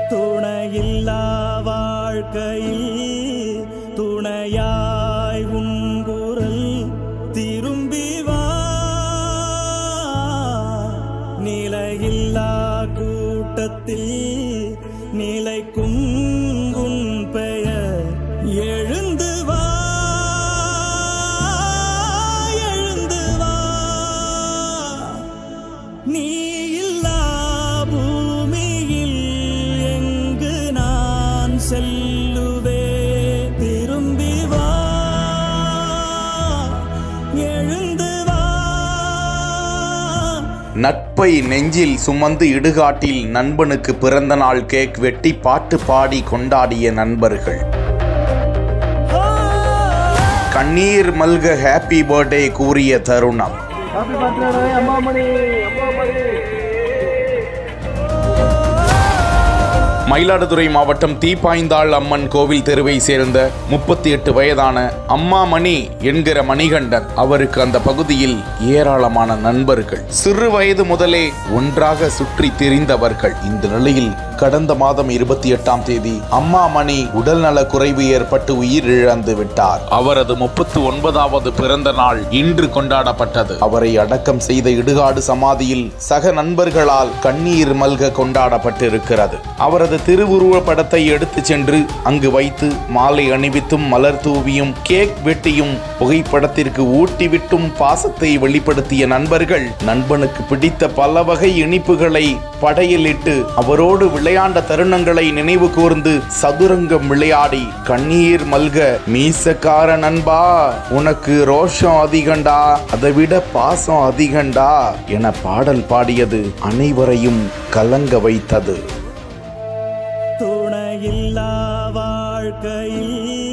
துணையில்லா வாழ்க்கையில் துணையாய் உன் குரல் திரும்பி வா நிலையில்லா கூட்டத்தில் நிலைக்கும் உன் பெயர் எழுந்து வா எழுந்து வா நீ இல்லா பூமியில் எங்கு நான் செல்லுவே திரும்பி வா எழுந்து வா நட்பை நெஞ்சில் சுமந்து இடுகாட்டில் நண்பனுக்கு பிறந்த நாள் கேக் வெட்டி பாட்டு பாடி கொண்டாடிய நண்பர்கள் கண்ணீர் மல்க ஹாப்பி பர்த்டே கூறிய தருணம் ஹாப்பி பர்த்டே அம்மா மணி அம்மா மணி மயிலாடுதுறை மாவட்டம் தீப்பாய்ந்தாள் அம்மன் கோவில் தெருவை சேர்ந்த முப்பத்தி எட்டு வயதான அம்மா மணி என்கிற மணிகண்டன் அவருக்கு அந்த பகுதியில் ஏராளமான நண்பர்கள் சிறு வயது முதலே ஒன்றாக சுற்றி திரிந்தவர்கள் இந்த நிலையில் கடந்த மாதம் இருபத்தி எட்டாம் தேதி அம்மா மணி உடல்நல குறைவு ஏற்பட்டு உயிரிழந்து விட்டார் அவரது முப்பத்து ஒன்பதாவது பிறந்த நாள் இன்று கொண்டாடப்பட்டது அவரை அடக்கம் செய்த இடுகாடு சமாதியில் சக நண்பர்களால் கண்ணீர் மல்க கொண்டாடப்பட்டிருக்கிறது அவரது திருவுருவ படத்தை எடுத்து சென்று அங்கு வைத்து மாலை அணிவித்தும் மலர் தூவியும் கேக் வெட்டியும் புகைப்படத்திற்கு ஊட்டிவிட்டும் பாசத்தை வெளிப்படுத்திய நண்பர்கள் நண்பனுக்கு பிடித்த பல வகை இனிப்புகளை படையலிட்டு அவரோடு விளையாண்ட தருணங்களை நினைவு கூர்ந்து சதுரங்கம் விளையாடி கண்ணீர் மல்க மீசக்கார நண்பா உனக்கு ரோஷம் அதிகண்டா அதை விட பாசம் அதிகண்டா என பாடல் பாடியது அனைவரையும் கலங்க வைத்தது துணையில்லா வாழ்க்கையில்